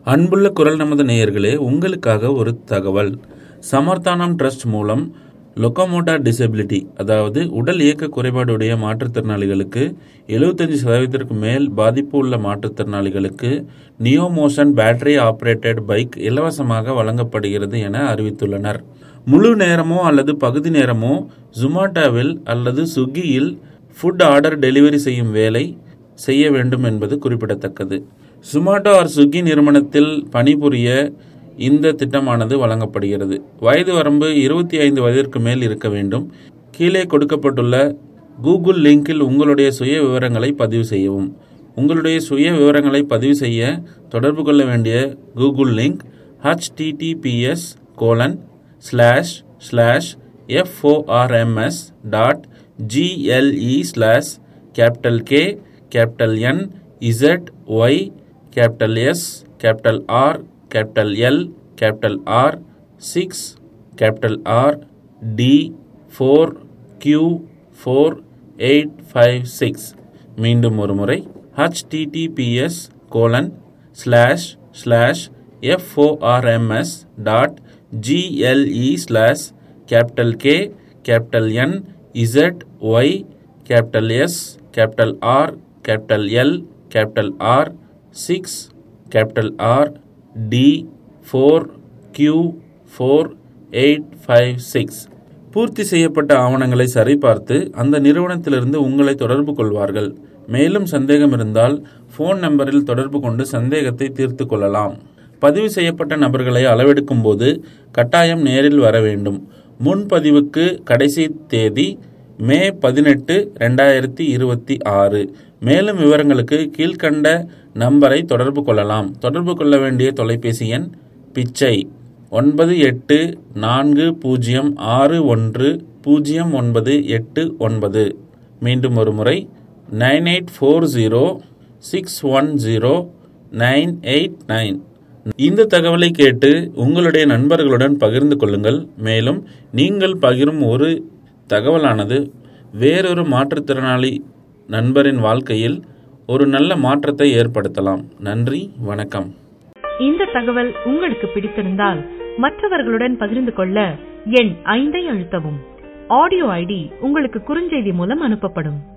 அன்புள்ள குரல் நமது நேயர்களே உங்களுக்காக ஒரு தகவல் சமர்த்தானம் ட்ரஸ்ட் மூலம் லொக்கோமோட்டார் டிசபிலிட்டி அதாவது உடல் இயக்க குறைபாடுடைய மாற்றுத்திறனாளிகளுக்கு எழுபத்தஞ்சு சதவீதத்திற்கு மேல் பாதிப்பு உள்ள மாற்றுத்திறனாளிகளுக்கு நியோமோஷன் பேட்டரி ஆப்ரேட்டட் பைக் இலவசமாக வழங்கப்படுகிறது என அறிவித்துள்ளனர் முழு நேரமோ அல்லது பகுதி நேரமோ ஜுமாட்டோவில் அல்லது ஸ்விக்கியில் ஃபுட் ஆர்டர் டெலிவரி செய்யும் வேலை செய்ய வேண்டும் என்பது குறிப்பிடத்தக்கது சுமாட்டோ ஆர் ஸ்விக்கி நிறுவனத்தில் பணிபுரிய இந்த திட்டமானது வழங்கப்படுகிறது வயது வரம்பு இருபத்தி ஐந்து வயதிற்கு மேல் இருக்க வேண்டும் கீழே கொடுக்கப்பட்டுள்ள கூகுள் லிங்கில் உங்களுடைய சுய விவரங்களை பதிவு செய்யவும் உங்களுடைய சுய விவரங்களை பதிவு செய்ய தொடர்பு கொள்ள வேண்டிய Google link HTTPS colon slash slash F O R M S dot G L E slash capital K capital N Z Y capital S capital R capital L capital R six capital R T four Q four eight five six மீண்டும் ஒரு முறை HTTPS colon slash slash F O R M S dot G L E slash capital K capital N Z Y capital S capital R capital L capital R six capital R T four Q four eight five six பூர்த்தி செய்யப்பட்ட ஆவணங்களை சரிபார்த்து அந்த நிறுவனத்திலிருந்து உங்களை தொடர்பு கொள்வார்கள் மேலும் சந்தேகம் இருந்தால் ஃபோன் நம்பரில் தொடர்பு கொண்டு சந்தேகத்தை தீர்த்து கொள்ளலாம் பதிவு செய்யப்பட்ட நபர்களை அளவெடுக்கும் போது கட்டாயம் நேரில் வர வேண்டும் முன்பதிவுக்கு கடைசி தேதி மே பதினெட்டு ரெண்டாயிரத்தி இருபத்தி ஆறு மேலும் விவரங்களுக்கு கீழ்கண்ட நம்பரை தொடர்பு கொள்ளலாம் தொடர்பு கொள்ள வேண்டிய தொலைபேசி எண் பிச்சை ஒன்பது எட்டு நான்கு பூஜ்ஜியம் ஆறு ஒன்று பூஜ்ஜியம் ஒன்பது எட்டு ஒன்பது மீண்டும் ஒரு முறை nine eight four zero six one zero nine eight nine இந்த தகவலை கேட்டு உங்களுடைய நண்பர்களுடன் பகிர்ந்து கொள்ளுங்கள் மேலும் நீங்கள் பகிரும் ஒரு தகவலானது வேறொரு மாற்றுத்திறனாளி நண்பரின் வாழ்க்கையில் ஒரு நல்ல மாற்றத்தை ஏற்படுத்தலாம் நன்றி வணக்கம் இந்த தகவல் உங்களுக்கு பிடித்திருந்தால் மற்றவர்களுடன் பகிர்ந்து கொள்ள எண் ஐந்தை அழுத்தவும் ஆடியோ ஐடி உங்களுக்கு குறுஞ்செய்தி மூலம் அனுப்பப்படும்